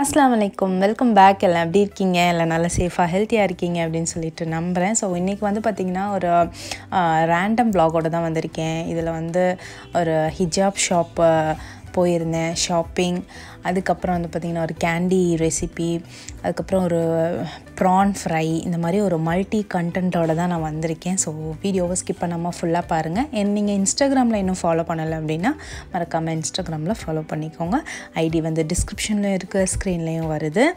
அஸ்லாம் வலைக்கும் welcome back எல்லாம் எப்படி இருக்கீங்க எல்லாம் நல்லா சேஃபாக ஹெல்த்தியாக இருக்கீங்க அப்படின்னு சொல்லிட்டு நம்புகிறேன் ஸோ இன்றைக்கி வந்து பார்த்திங்கன்னா ஒரு ரேண்டம் ப்ளாகோட தான் வந்திருக்கேன் இதில் வந்து ஒரு ஹிஜாப் ஷாப்பு போயிருந்தேன் ஷாப்பிங் அதுக்கப்புறம் வந்து பார்த்திங்கன்னா ஒரு கேண்டி ரெசிபி அதுக்கப்புறம் ஒரு ப்ரான் ஃப்ரை இந்த மாதிரி ஒரு மல்டி கண்டென்ட்டோட தான் நான் வந்திருக்கேன் ஸோ வீடியோவை ஸ்கிப் பண்ணாமல் ஃபுல்லாக பாருங்கள் என் நீங்கள் இன்ஸ்டாகிராமில் இன்னும் ஃபாலோ பண்ணலை அப்படின்னா மறக்காமல் இன்ஸ்டாகிராமில் ஃபாலோ பண்ணிக்கோங்க ஐடி வந்து டிஸ்கிரிப்ஷன்லையும் இருக்குது ஸ்க்ரீன்லேயும் வருது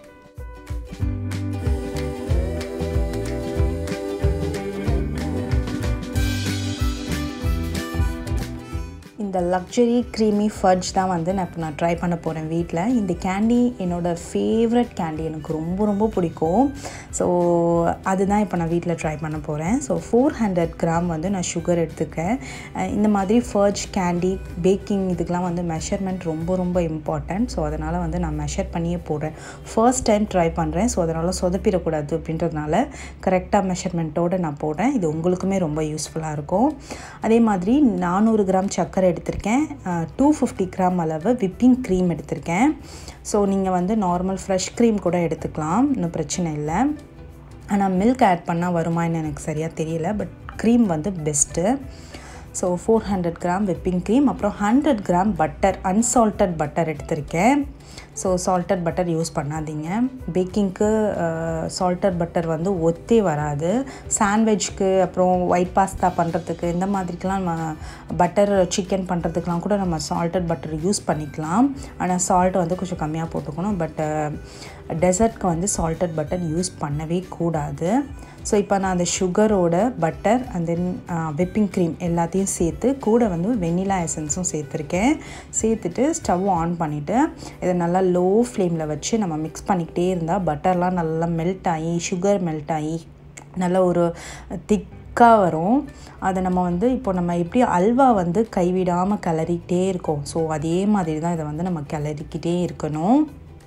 இந்த லக்ஸரி க்ரீமி ஃபட்ஜ் தான் வந்து நான் இப்போ நான் ட்ரை பண்ண போகிறேன் வீட்டில் இந்த கேண்டி என்னோடய ஃபேவரட் கேண்டி எனக்கு ரொம்ப ரொம்ப பிடிக்கும் ஸோ அதுதான் இப்போ நான் வீட்டில் ட்ரை பண்ண போகிறேன் ஸோ ஃபோர் ஹண்ட்ரட் கிராம் வந்து நான் சுகர் எடுத்துக்கேன் இந்த மாதிரி ஃபர்ஜ் கேண்டி பேக்கிங் இதுக்கெலாம் வந்து மெஷர்மெண்ட் ரொம்ப ரொம்ப இம்பார்ட்டண்ட் ஸோ அதனால் வந்து நான் மெஷர் பண்ணியே போடுறேன் ஃபர்ஸ்ட் டைம் ட்ரை பண்ணுறேன் ஸோ அதனால் சொதப்பிடக்கூடாது அப்படின்றதுனால கரெக்டாக மெஷர்மெண்ட்டோடு நான் போடுறேன் இது உங்களுக்குமே ரொம்ப யூஸ்ஃபுல்லாக இருக்கும் அதே மாதிரி நானூறு கிராம் சர்க்கரை எடுத்திருக்கேன் டூ ஃபிஃப்டி கிராம் அளவு விப்பிங் க்ரீம் எடுத்திருக்கேன் ஸோ நீங்கள் வந்து நார்மல் ஃப்ரெஷ் க்ரீம் கூட எடுத்துக்கலாம் இன்னும் பிரச்சனை இல்லை ஆனால் மில்க் ஆட் பண்ணால் வருமான்னு எனக்கு சரியாக தெரியல பட் க்ரீம் வந்து best so four hundred gram whipping cream அப்புறம் hundred gram butter unsalted butter எடுத்திருக்கேன் ஸோ சால்ட்டட் பட்டர் யூஸ் பண்ணாதீங்க பேக்கிங்க்கு சால்ட்டட் பட்டர் வந்து ஒத்தே வராது சாண்ட்விச்க்கு அப்புறம் ஒயிட் பாஸ்தா பண்ணுறதுக்கு இந்த மாதிரிக்கெலாம் நம்ம பட்டர் சிக்கன் பண்ணுறதுக்கெலாம் கூட நம்ம சால்ட்டட் பட்டர் யூஸ் பண்ணிக்கலாம் ஆனால் சால்ட் வந்து கொஞ்சம் கம்மியாக போட்டுக்கணும் பட் டெசர்ட்க்கு வந்து சால்ட்டட் பட்டர் யூஸ் பண்ணவே கூடாது ஸோ இப்போ நான் அந்த சுகரோட butter and then whipping cream எல்லாத்தையும் சேர்த்து கூட வந்து வெண்ணிலா எசன்ஸும் சேர்த்துருக்கேன் சேர்த்துட்டு ஸ்டவ் ஆன் பண்ணிவிட்டு இதை நல்லா லோ ஃப்ளேமில் வச்சு நம்ம மிக்ஸ் பண்ணிக்கிட்டே இருந்தால் பட்டர்லாம் நல்லா மெல்ட் ஆகி சுகர் மெல்ட் ஆகி நல்ல ஒரு திக்காக வரும் அதை நம்ம வந்து இப்போ நம்ம எப்படி அல்வா வந்து கைவிடாமல் கிளறிக்கிட்டே இருக்கோம் ஸோ அதே மாதிரி தான் இதை வந்து நம்ம கிளறிக்கிட்டே இருக்கணும்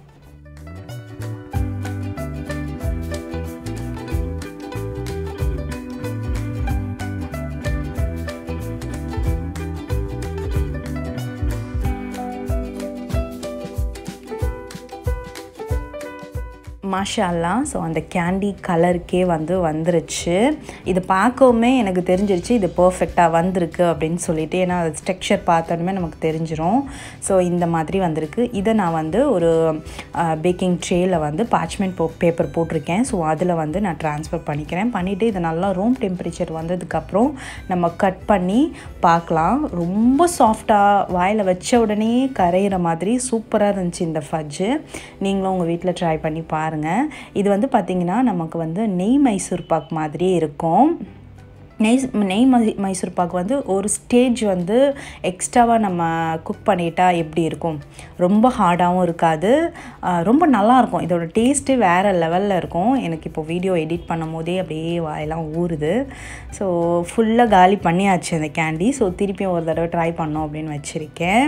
மாஷால்லா ஸோ அந்த கேண்டி கலருக்கே வந்து வந்துருச்சு இது பார்க்கவுமே எனக்கு தெரிஞ்சிருச்சு இது பர்ஃபெக்டாக வந்திருக்கு அப்படின்னு சொல்லிட்டு ஏன்னா அது ஸ்ட்ரக்சர் பார்த்தோன்னே நமக்கு தெரிஞ்சிடும் ஸோ இந்த மாதிரி வந்திருக்கு இதை நான் வந்து ஒரு பேக்கிங் ட்ரேயில் வந்து பார்ச்மெண்ட் போ பேப்பர் போட்டிருக்கேன் ஸோ அதில் வந்து நான் ட்ரான்ஸ்ஃபர் பண்ணிக்கிறேன் பண்ணிவிட்டு இதை நல்லா ரூம் டெம்பரேச்சர் வந்ததுக்கப்புறம் நம்ம கட் பண்ணி பார்க்கலாம் ரொம்ப சாஃப்டாக வாயில் வச்ச உடனே கரையிற மாதிரி சூப்பராக இருந்துச்சு இந்த ஃபஜ்ஜு நீங்களும் உங்கள் வீட்டில் ட்ரை பண்ணி பாருங்கள் பாருங்கள் இது வந்து பார்த்திங்கன்னா நமக்கு வந்து நெய் மைசூர் பாக் மாதிரியே இருக்கும் நெய் நெய் மை மைசூர் பாக் வந்து ஒரு ஸ்டேஜ் வந்து எக்ஸ்ட்ராவாக நம்ம குக் பண்ணிட்டா எப்படி இருக்கும் ரொம்ப ஹார்டாகவும் இருக்காது ரொம்ப நல்லாயிருக்கும் இதோட டேஸ்ட்டு வேறு லெவலில் இருக்கும் எனக்கு இப்போ வீடியோ எடிட் பண்ணும் போதே அப்படியே வாயெல்லாம் ஊறுது ஸோ ஃபுல்லாக காலி பண்ணியாச்சு அந்த கேண்டி ஸோ திருப்பியும் ஒரு தடவை ட்ரை பண்ணோம் அப்படின்னு வச்சுருக்கேன்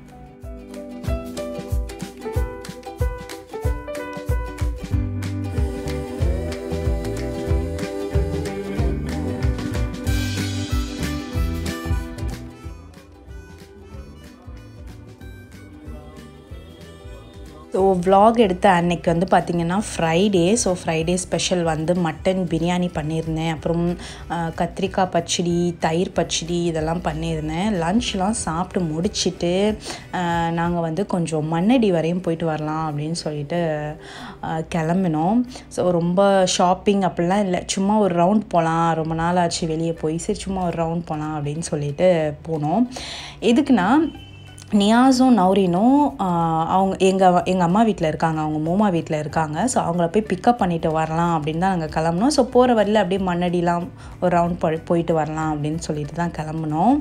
ஸோ விலாக் எடுத்த அன்னைக்கு வந்து பார்த்திங்கன்னா ஃப்ரைடே ஸோ ஃப்ரைடே ஸ்பெஷல் வந்து மட்டன் பிரியாணி பண்ணியிருந்தேன் அப்புறம் கத்திரிக்காய் பச்சடி தயிர் பச்சடி இதெல்லாம் பண்ணியிருந்தேன் லன்ச்லாம் சாப்பிட்டு முடிச்சுட்டு நாங்கள் வந்து கொஞ்சம் மண்ணடி வரையும் போயிட்டு வரலாம் அப்படின்னு சொல்லிட்டு கிளம்பினோம் ஸோ ரொம்ப ஷாப்பிங் அப்படிலாம் இல்லை சும்மா ஒரு ரவுண்ட் போகலாம் ரொம்ப நாள் ஆச்சு வெளியே போய் சரி சும்மா ஒரு ரவுண்ட் போகலாம் அப்படின்னு சொல்லிட்டு போனோம் எதுக்குன்னா நியாஸும் நௌரினும் அவங்க எங்கள் எங்கள் அம்மா வீட்டில் இருக்காங்க அவங்க மூமா வீட்டில் இருக்காங்க ஸோ அவங்கள போய் பிக்கப் பண்ணிவிட்டு வரலாம் அப்படின்னு தான் நாங்கள் கிளம்புனோம் ஸோ போகிற வழியில் அப்படியே மண்ணடிலாம் ஒரு ரவுண்ட் போ போயிட்டு வரலாம் அப்படின்னு சொல்லிட்டு தான் கிளம்புனோம்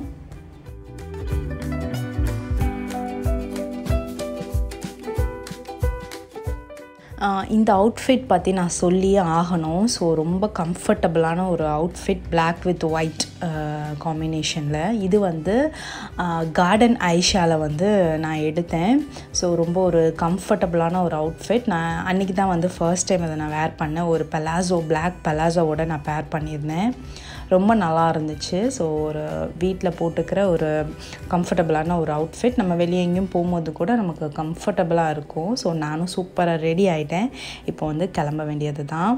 இந்த அவுட்ஃபிட் பற்றி நான் சொல்லியே ஆகணும் ஸோ ரொம்ப கம்ஃபர்டபுளான ஒரு அவுட்ஃபிட் பிளாக் வித் ஒயிட் காம்பினேஷனில் இது வந்து கார்டன் ஐஷாவில் வந்து நான் எடுத்தேன் ஸோ ரொம்ப ஒரு கம்ஃபர்டபுளான ஒரு அவுட்ஃபிட் நான் அன்றைக்கி தான் வந்து ஃபர்ஸ்ட் டைம் அதை நான் வேர் பண்ணேன் ஒரு பலாசோ பிளாக் பலாசோவோட நான் பேர் பண்ணியிருந்தேன் ரொம்ப நல்லா இருந்துச்சு ஸோ ஒரு வீட்டில் போட்டுக்கிற ஒரு கம்ஃபர்டபுளான ஒரு அவுட்ஃபிட் நம்ம வெளியே எங்கேயும் போகும்போது கூட நமக்கு கம்ஃபர்டபுளாக இருக்கும் ஸோ நானும் சூப்பராக ரெடி ஆகிட்டேன் இப்போ வந்து கிளம்ப வேண்டியது தான்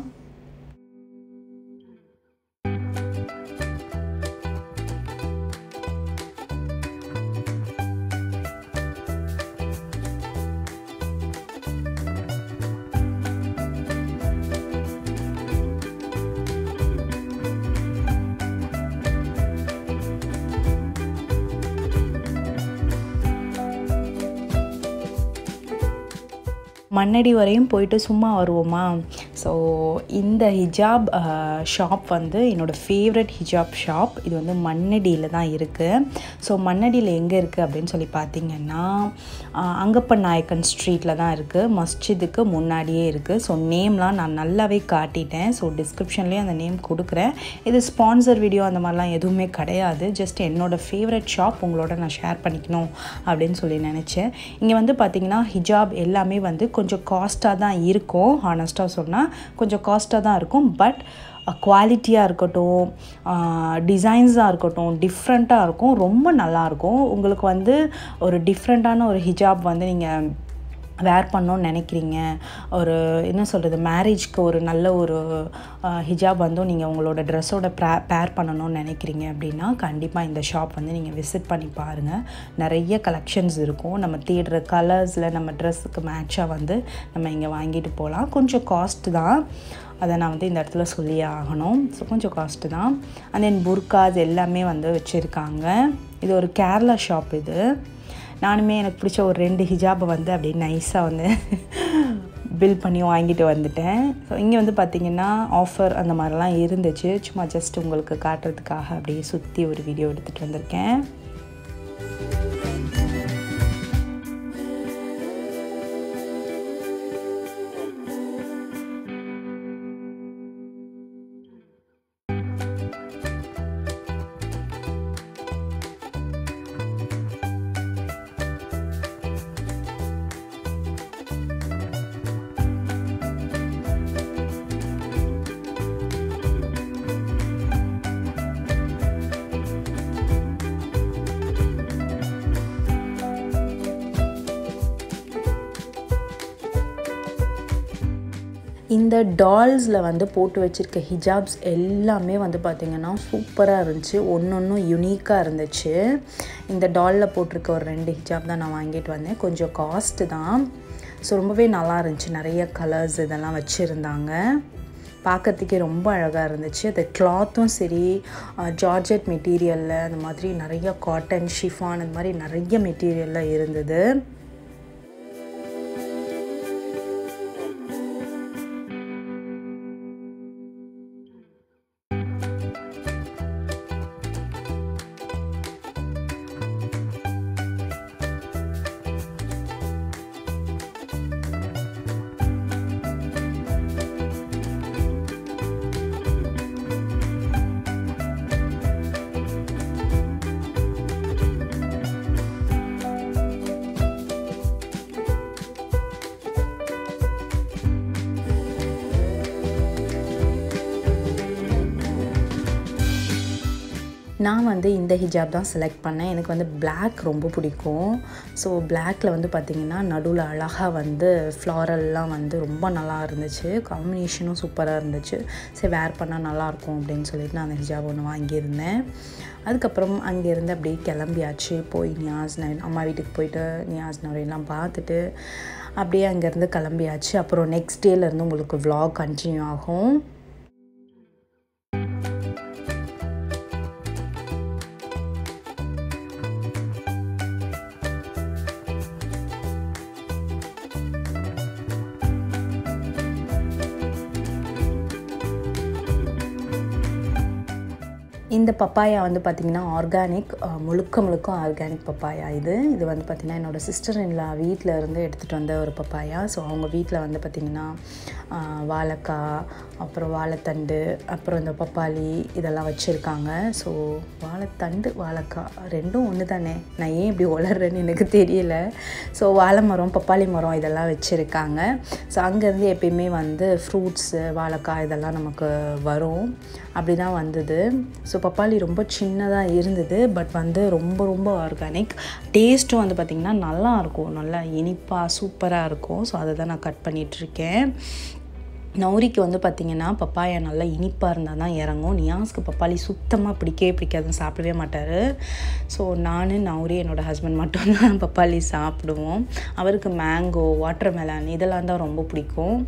மண்ணடி வரையும் போயிட்டு சும்மா வருவோமா ஸோ இந்த ஹிஜாப் ஷாப் வந்து என்னோடய ஃபேவரட் ஹிஜாப் ஷாப் இது வந்து மண்ணடியில் தான் இருக்குது ஸோ மண்ணடியில் எங்கே இருக்குது அப்படின்னு சொல்லி பார்த்தீங்கன்னா அங்கப்ப நாயக்கன் ஸ்ட்ரீட்டில் தான் இருக்குது மஸ்ஜிதுக்கு முன்னாடியே இருக்குது ஸோ நேம்லாம் நான் நல்லாவே காட்டிட்டேன் ஸோ டிஸ்கிரிப்ஷன்லேயும் அந்த நேம் கொடுக்குறேன் இது ஸ்பான்சர் வீடியோ அந்த மாதிரிலாம் எதுவுமே கிடையாது ஜஸ்ட் என்னோடய ஃபேவரட் ஷாப் உங்களோட நான் ஷேர் பண்ணிக்கணும் அப்படின்னு சொல்லி நினச்சேன் இங்கே வந்து பார்த்திங்கன்னா ஹிஜாப் எல்லாமே வந்து கொஞ்சம் காஸ்ட்டாக தான் இருக்கும் ஹானஸ்ட்டாக சொன்னால் கொஞ்சம் காஸ்ட்டாக தான் இருக்கும் பட் குவாலிட்டியாக இருக்கட்டும் டிசைன்ஸாக இருக்கட்டும் டிஃப்ரெண்ட்டாக இருக்கும் ரொம்ப நல்லாயிருக்கும் உங்களுக்கு வந்து ஒரு டிஃப்ரெண்ட்டான ஒரு ஹிஜாப் வந்து நீங்கள் வேர் பண்ணணும்னு நினைக்கிறீங்க ஒரு என்ன சொல்கிறது மேரேஜ்க்கு ஒரு நல்ல ஒரு ஹிஜாப் வந்து நீங்கள் உங்களோட ட்ரெஸ்ஸோட ப்ரே பேர் பண்ணணும்னு நினைக்கிறீங்க அப்படின்னா கண்டிப்பாக இந்த ஷாப் வந்து நீங்கள் விசிட் பண்ணி பாருங்கள் நிறைய கலெக்ஷன்ஸ் இருக்கும் நம்ம தேடுற கலர்ஸில் நம்ம ட்ரெஸ்ஸுக்கு மேட்சாக வந்து நம்ம இங்கே வாங்கிட்டு போகலாம் கொஞ்சம் காஸ்ட் தான் அதை நான் வந்து இந்த இடத்துல சொல்லி ஆகணும் ஸோ கொஞ்சம் காஸ்ட்டு தான் அண்ட் தென் புர்காஸ் எல்லாமே வந்து வச்சுருக்காங்க இது ஒரு கேரளா ஷாப் இது நானுமே எனக்கு பிடிச்ச ஒரு ரெண்டு ஹிஜாபை வந்து அப்படியே நைஸாக வந்து பில் பண்ணி வாங்கிட்டு வந்துட்டேன் ஸோ இங்கே வந்து பார்த்திங்கன்னா ஆஃபர் அந்த மாதிரிலாம் இருந்துச்சு சும்மா ஜஸ்ட் உங்களுக்கு காட்டுறதுக்காக அப்படியே சுற்றி ஒரு வீடியோ எடுத்துகிட்டு வந்திருக்கேன் இந்த டால்ஸில் வந்து போட்டு வச்சுருக்க ஹிஜாப்ஸ் எல்லாமே வந்து பார்த்திங்கன்னா சூப்பராக இருந்துச்சு ஒன்று ஒன்றும் யுனிக்காக இருந்துச்சு இந்த டாலில் போட்டிருக்க ஒரு ரெண்டு ஹிஜாப் தான் நான் வாங்கிட்டு வந்தேன் கொஞ்சம் காஸ்ட்டு தான் ஸோ ரொம்பவே நல்லா இருந்துச்சு நிறைய கலர்ஸ் இதெல்லாம் வச்சுருந்தாங்க பார்க்கறதுக்கே ரொம்ப அழகாக இருந்துச்சு அது கிளாத்தும் சரி ஜார்ஜெட் மெட்டீரியலில் அந்த மாதிரி நிறைய காட்டன் ஷிஃபான் அந்த மாதிரி நிறைய மெட்டீரியலில் இருந்தது நான் வந்து இந்த ஹிஜாப் தான் செலக்ட் பண்ணேன் எனக்கு வந்து பிளாக் ரொம்ப பிடிக்கும் ஸோ பிளாக்கில் வந்து பார்த்திங்கன்னா நடுவில் அழகாக வந்து ஃப்ளாரல்லாம் வந்து ரொம்ப நல்லா இருந்துச்சு காம்பினேஷனும் சூப்பராக இருந்துச்சு சரி வேர் பண்ணால் நல்லாயிருக்கும் அப்படின்னு சொல்லிட்டு நான் அந்த ஹிஜாப் ஒன்று வாங்கியிருந்தேன் அதுக்கப்புறம் அங்கேருந்து அப்படியே கிளம்பியாச்சு போய் நியாஸ் நவீன் அம்மா வீட்டுக்கு போயிட்டு நியாஸ் நவீன்லாம் பார்த்துட்டு அப்படியே அங்கேருந்து கிளம்பியாச்சு அப்புறம் நெக்ஸ்ட் டேலேருந்து உங்களுக்கு vlog கண்டினியூ ஆகும் இந்த பப்பாயா வந்து பார்த்திங்கன்னா ஆர்கானிக் முழுக்க முழுக்க ஆர்கானிக் பப்பாயா இது இது வந்து பார்த்திங்கன்னா என்னோடய சிஸ்டர் இல்லா வீட்டில் இருந்து எடுத்துகிட்டு வந்த ஒரு பப்பாயா ஸோ அவங்க வீட்டில் வந்து பார்த்திங்கன்னா வாழைக்காய் அப்புறம் வாழைத்தண்டு அப்புறம் இந்த பப்பாளி இதெல்லாம் வச்சுருக்காங்க ஸோ வாழைத்தண்டு வாழைக்காய் ரெண்டும் ஒன்று தானே நான் ஏன் இப்படி வளர்றேன்னு எனக்கு தெரியல ஸோ வாழை மரம் பப்பாளி மரம் இதெல்லாம் வச்சுருக்காங்க ஸோ அங்கேருந்து எப்பயுமே வந்து ஃப்ரூட்ஸு வாழைக்காய் இதெல்லாம் நமக்கு வரும் அப்படி தான் வந்தது ஸோ பப்பாளி ரொம்ப சின்னதாக இருந்தது பட் வந்து ரொம்ப ரொம்ப ஆர்கானிக் டேஸ்ட்டும் வந்து பார்த்திங்கன்னா நல்லாயிருக்கும் நல்லா இனிப்பாக சூப்பராக இருக்கும் ஸோ அதை தான் நான் கட் பண்ணிகிட்ருக்கேன் நௌரிக்கு வந்து பார்த்திங்கன்னா பப்பாயா நல்லா இனிப்பாக இருந்தால் தான் இறங்கும் நியாஸ்க்கு பப்பாளி சுத்தமாக பிடிக்கவே பிடிக்காதுன்னு சாப்பிடவே மாட்டார் ஸோ நான் நௌரி என்னோடய ஹஸ்பண்ட் மட்டும்தான் பப்பாளி சாப்பிடுவோம் அவருக்கு மேங்கோ வாட்டர் மெலான் இதெல்லாம் தான் ரொம்ப பிடிக்கும்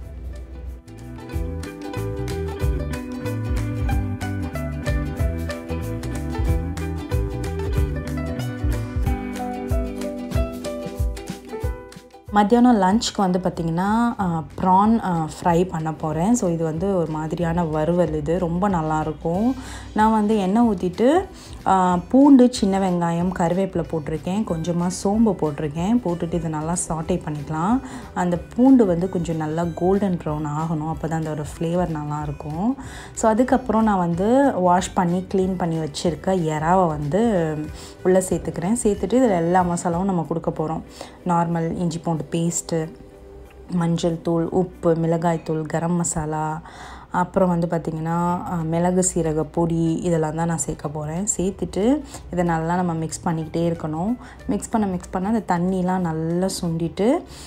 மத்தியானம் லஞ்சுக்கு வந்து பார்த்திங்கன்னா ப்ரான் ஃப்ரை பண்ண போகிறேன் ஸோ இது வந்து ஒரு மாதிரியான வறுவல் இது ரொம்ப நல்லாயிருக்கும் நான் வந்து எண்ணெய் ஊற்றிட்டு பூண்டு சின்ன வெங்காயம் கருவேப்பிலை போட்டிருக்கேன் கொஞ்சமாக சோம்பு போட்டிருக்கேன் போட்டுட்டு இதை நல்லா சாட்டை பண்ணிக்கலாம் அந்த பூண்டு வந்து கொஞ்சம் நல்லா கோல்டன் ப்ரௌன் ஆகணும் அப்போ தான் அதோட ஃப்ளேவர் நல்லாயிருக்கும் ஸோ அதுக்கப்புறம் நான் வந்து வாஷ் பண்ணி க்ளீன் பண்ணி வச்சுருக்க எறாவை வந்து உள்ளே சேர்த்துக்கிறேன் சேர்த்துட்டு இதில் எல்லா மசாலாவும் நம்ம கொடுக்க போகிறோம் நார்மல் இஞ்சி பூண்டு பேஸ்ட்டு மஞ்சள் தூள் உப்பு மிளகாய்த்தூள் கரம் மசாலா அப்புறம் வந்து பார்த்திங்கன்னா மிளகு சீரக பொடி இதெல்லாம் தான் நான் சேர்க்க போகிறேன் சேர்த்துட்டு இதை நல்லா நம்ம மிக்ஸ் பண்ணிக்கிட்டே இருக்கணும் மிக்ஸ் பண்ண மிக்ஸ் பண்ண அந்த தண்ணிலாம் நல்லா சுண்டிட்டு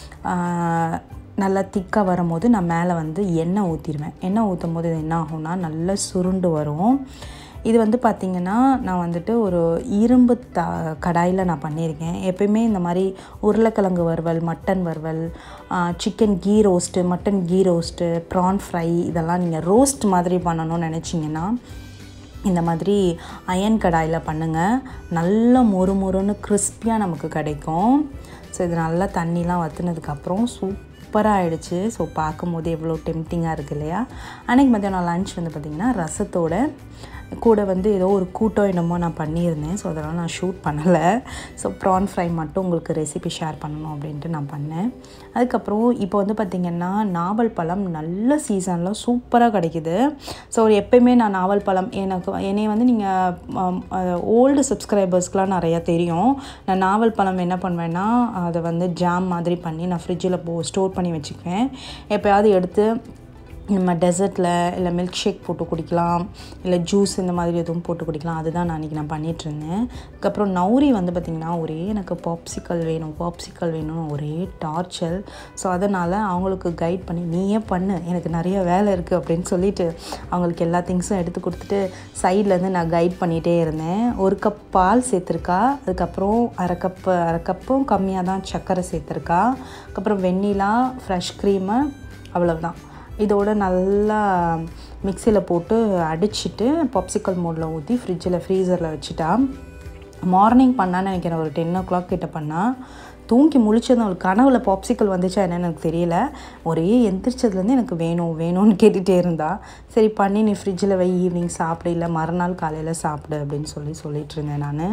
நல்லா திக்காக வரும்போது நான் மேலே வந்து எண்ணெய் ஊற்றிடுவேன் எண்ணெய் ஊற்றும் போது இது என்ன ஆகும்னா நல்லா சுருண்டு வரும் இது வந்து பார்த்திங்கன்னா நான் வந்துட்டு ஒரு இரும்பு த கடாயில் நான் பண்ணியிருக்கேன் எப்பயுமே இந்த மாதிரி உருளைக்கிழங்கு வறுவல் மட்டன் வறுவல் chicken ghee roast mutton ghee roast prawn fry இதெல்லாம் நீங்கள் ரோஸ்ட் மாதிரி பண்ணணும்னு நினச்சிங்கன்னா இந்த மாதிரி அயன் கடாயில் பண்ணுங்கள் நல்ல மொறு மொறுன்னு கிறிஸ்பியாக நமக்கு கிடைக்கும் ஸோ இது நல்லா தண்ணிலாம் வற்றுனதுக்கப்புறம் சூப் சூப்பராக ஆகிடுச்சு ஸோ பார்க்கும்போது எவ்வளோ டெம்டிங்காக இருக்குது இல்லையா அன்றைக்கி மத்தியானம் லன்ச் வந்து பார்த்திங்கன்னா ரசத்தோட கூட வந்து ஏதோ ஒரு கூட்டம் என்னமோ நான் பண்ணியிருந்தேன் ஸோ அதெல்லாம் நான் ஷூட் பண்ணலை ஸோ ப்ரான் ஃப்ரை மட்டும் உங்களுக்கு ரெசிபி ஷேர் பண்ணணும் அப்படின்ட்டு நான் பண்ணேன் அதுக்கப்புறம் இப்போ வந்து பார்த்திங்கன்னா நாவல் பழம் நல்ல சீசனில் சூப்பராக கிடைக்குது ஸோ எப்பயுமே நான் நாவல் பழம் எனக்கு என்னை வந்து நீங்கள் ஓல்டு சப்ஸ்கிரைபர்ஸ்க்கெலாம் நிறையா தெரியும் நான் நாவல் பழம் என்ன பண்ணுவேன்னா அதை வந்து ஜாம் மாதிரி பண்ணி நான் ஃப்ரிட்ஜில் போ ஸ்டோர் பண்ணி வச்சுக்குவேன் எப்போயாவது எடுத்து நம்ம டெசர்ட்டில் இல்லை மில்க் ஷேக் போட்டு குடிக்கலாம் இல்லை ஜூஸ் இந்த மாதிரி எதுவும் போட்டு குடிக்கலாம் அதுதான் நான் அன்றைக்கி நான் பண்ணிகிட்ருந்தேன் அதுக்கப்புறம் நௌரி வந்து பார்த்திங்கன்னா ஒரே எனக்கு பாப்சிக்கல் வேணும் பாப்சிக்கல் வேணும்னு ஒரே டார்ச்சர் ஸோ அதனால் அவங்களுக்கு கைட் பண்ணி நீயே பண்ணு எனக்கு நிறைய வேலை இருக்குது அப்படின்னு சொல்லிட்டு அவங்களுக்கு எல்லா திங்ஸும் எடுத்து கொடுத்துட்டு சைட்லேருந்து நான் கைட் பண்ணிகிட்டே இருந்தேன் ஒரு கப் பால் சேர்த்துருக்கா அதுக்கப்புறம் அரை கப்பு அரை கப்பும் கம்மியாக தான் சர்க்கரை சேர்த்துருக்கா அதுக்கப்புறம் வெண்ணிலா ஃப்ரெஷ் க்ரீமு அவ்வளவுதான் இதோட நல்லா மிக்சியில் போட்டு அடிச்சுட்டு பாப்சிக்கல் மோடில் ஊற்றி ஃப்ரிட்ஜில் ஃப்ரீசரில் வச்சுட்டா மார்னிங் பண்ணான்னு நினைக்கிறேன் ஒரு டென் ஓ கிளாக் கிட்ட பண்ணால் தூங்கி முழிச்சதும் அவளுக்கு கனவுல பாப்சிக்கல் வந்துச்சா என்னன்னு எனக்கு தெரியல ஒரே எந்திரிச்சதுலேருந்து எனக்கு வேணும் வேணும்னு கேட்டுகிட்டே இருந்தா சரி பண்ணி நீ ஃப்ரிட்ஜில் வை ஈவினிங் சாப்பிடு இல்லை மறுநாள் காலையில் சாப்பிடு அப்படின்னு சொல்லி சொல்லிட்டு இருந்தேன் நான்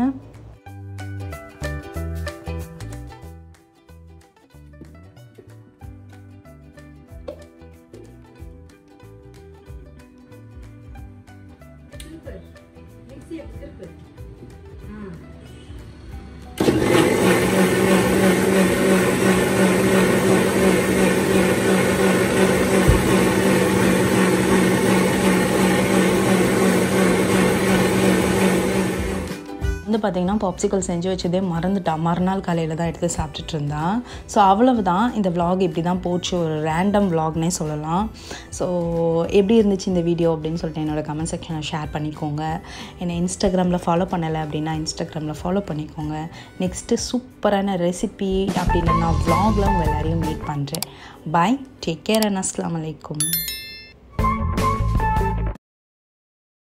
வந்து பார்த்திங்கன்னா பாப்சிக்கல் செஞ்சு வச்சதே மறந்துட்டா மறுநாள் காலையில் தான் எடுத்து சாப்பிட்டுட்டு இருந்தா ஸோ அவ்வளவு தான் இந்த vlog இப்படி தான் போச்சு ஒரு ரேண்டம் vlogனே சொல்லலாம் ஸோ எப்படி இருந்துச்சு இந்த வீடியோ அப்படின்னு சொல்லிட்டு என்னோட கமெண்ட் செக்ஷனில் ஷேர் பண்ணிக்கோங்க என்னை இன்ஸ்டாகிராமில் ஃபாலோ பண்ணலை அப்படின்னா இன்ஸ்டாகிராமில் ஃபாலோ பண்ணிக்கோங்க நெக்ஸ்ட்டு சூப்பரான ரெசிபி அப்படின்னு நான் vlogல உங்கள் எல்லாரையும் மீட் பண்ணுறேன் பாய் டேக் கேர் அண்ட் அஸ்லாம் வலைக்கும்